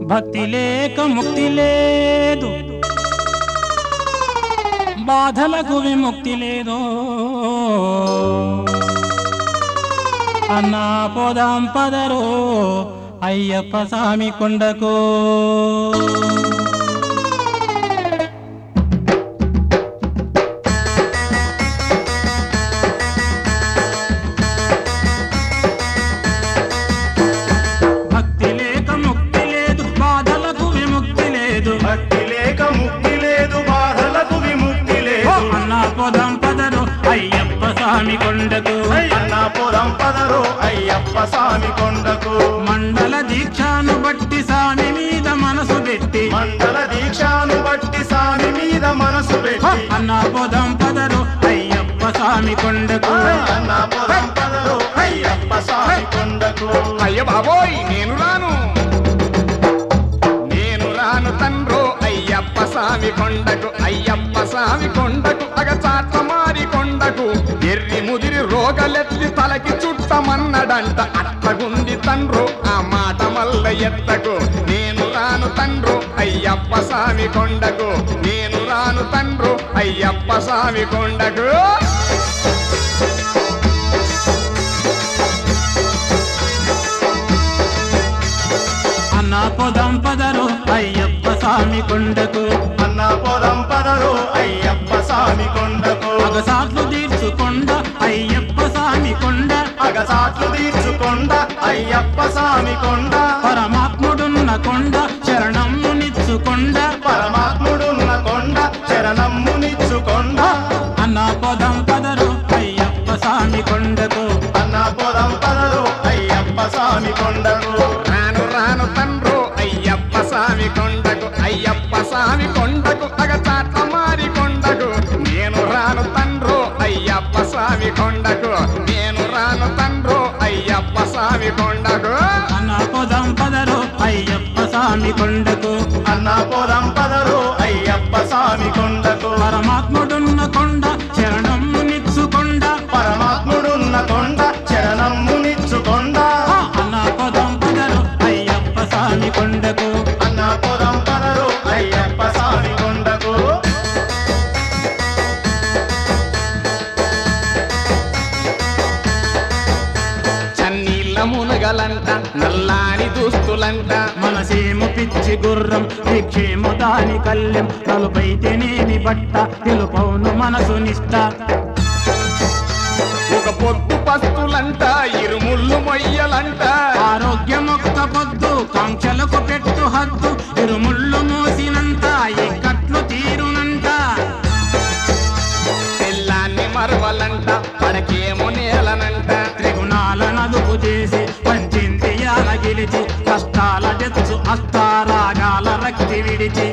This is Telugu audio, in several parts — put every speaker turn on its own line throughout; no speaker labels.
భక్తి లేక ముక్తి లేదు బాధలకు విముక్తి లేదు అన్నా పోదాం పదరు అయ్యప్ప స్వామి కొండకు భక్తి లేక ముక్తి లేదు బాధలకు విముక్తి లేదు
భక్తి లేక ముక్తి లేదు బాధలకు విముక్తి
ఓ
లేదు
అన్నా పోదాం పదరు అయ్యప్ప స్వామి కొండకు
అన్న పొలం పదరు అయ్యప్ప స్వామి కొండకు
మండల దీక్షను బట్టి స్వామి మీద మనసు పెట్టి
మండల దీక్షను బట్టి స్వామి మీద మనసు
ఓ
పెట్టి
అన్నా పోదాం పదరు అయ్యప్ప స్వామి కొండకు
అన్న పొలం పదరు అయ్యప్ప స్వామి కొండకు
అయ్య బాబోయ్ నేను రాను నేను రాను తండ్రో అయ్యప్ప స్వామి కొండకు అయ్యప్ప స్వామి కొండకు అగచాట్ల మారి కొండకు ఎర్రి ముదిరి రోగలెత్తి తలకి చుట్టమన్నడంట అట్లగుంది తండ్రు ఆ మాట మల్ల ఎత్తకు నేను రాను తండ్రు అయ్యప్ప స్వామి కొండకు నేను రాను తండ్రు అయ్యప్ప స్వామి కొండకు
అన్నా పోదాం పదరు అయ్యప్ప స్వామి కొండకు
అన్న పొలం పదరు అయ్యప్ప స్వామి కొండకు
అగసాట్లు తీర్చుకొండ అయ్యప్ప స్వామి కొండ
అగసాట్లు తీర్చుకొండ అయ్యప్ప స్వామి కొండ
పరమాత్ముడున్న కొండ శరణమ్ము నిచ్చుకొండ
పరమాత్ముడున్న కొండ శరణమ్మునిచ్చుకొండ
అన్నా పోదాం పదరు అయ్యప్ప స్వామి కొండకు
అన్న పొలం పదరు అయ్యప్ప స్వామి కొండకు
రాను రాను తండ్రు అయ్యప్ప స్వామి కొండకు అయ్యప్ప స్వామి కొండకు అగచాట్ల మారి కొండకు నేను రాను తండ్రు అయ్యప్ప స్వామి కొండకు నేను రాను తండ్రు అయ్యప్ప స్వామి కొండకు
అన్నా పోదాం పదరు అయ్యప్ప స్వామి కొండకు
అన్న పొలం పదరు అయ్యప్ప స్వామి కొండకు
పరమాత్ముడున్న కొండ శరణమ్ము నిచ్చుకొండ
పరమాత్ముడున్న కొండ శరణమ్మునిచ్చుకొండ
ఆ అన్నా పోదాం పదరు అయ్యప్ప స్వామి కొండకు
అన్న పొలం పదరు అయ్యప్ప స్వామి కొండకు
చన్నీళ్ళ మునగలంట నల్లాని దుస్తులంట
మనసేము పిచ్చి గుర్రం భిక్షేము దాని కల్యం నలుపైతేనేమి బట్ట తెలుపౌను మనసు నిష్ట
ఒక పొద్దు పస్తులంట ఇరుముళ్ళు మొయ్యలంట
ఆరోగ్యమొక్క పొద్దు కాంక్షలకు పెట్టు హద్దు ఇరుముళ్ళు మోసినంత ఇక్కట్లు తీరునంట
తెల్లాన్ని మరవలంట పడకేమో నేలనంట
త్రిగుణాల నదుపు చేసి పంచింద్రియాల గెలిచి కష్టాల తెచ్చు అస్తారాగాల రక్తి విడిచి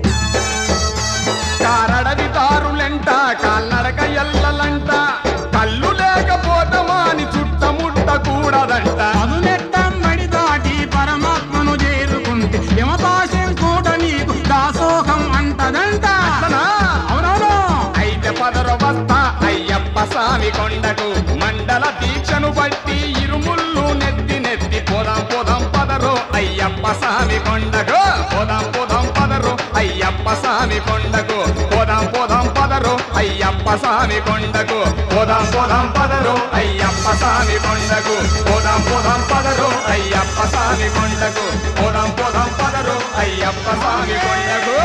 కారడవి దారులంట కాల్నడక ఎల్లలంట కళ్ళు లేకపోతమాని చుట్టముట్ట కూడదంట
మధునెట్టం బడి దాటి పరమాత్మను చేరుకుంటే యమపాశం కూడా నీకు దాసోహం అంటదంట
అట్లనా?
అవునవును
అయితే పదరు వస్తా అయ్యప్ప స్వామి కొండకు మండల దీక్షను బట్టి ఇరుముళ్ళు నెత్తి నెత్తి పోదాం పోదాం పదరు అయ్యప్ప స్వామి కొండకు పోదాం పోదాం పదరు అయ్యప్ప స్వామి కొండకు పోదాం పోదాం పదరు అయ్యప్ప స్వామి కొండకు పోదాం పోదాం పదరు అయ్యప్ప స్వామి కొండకు పోదాం పోదాం పదరు అయ్యప్ప స్వామి కొండకు పోదాం పోదాం పదరు అయ్యప్ప స్వామి కొండకు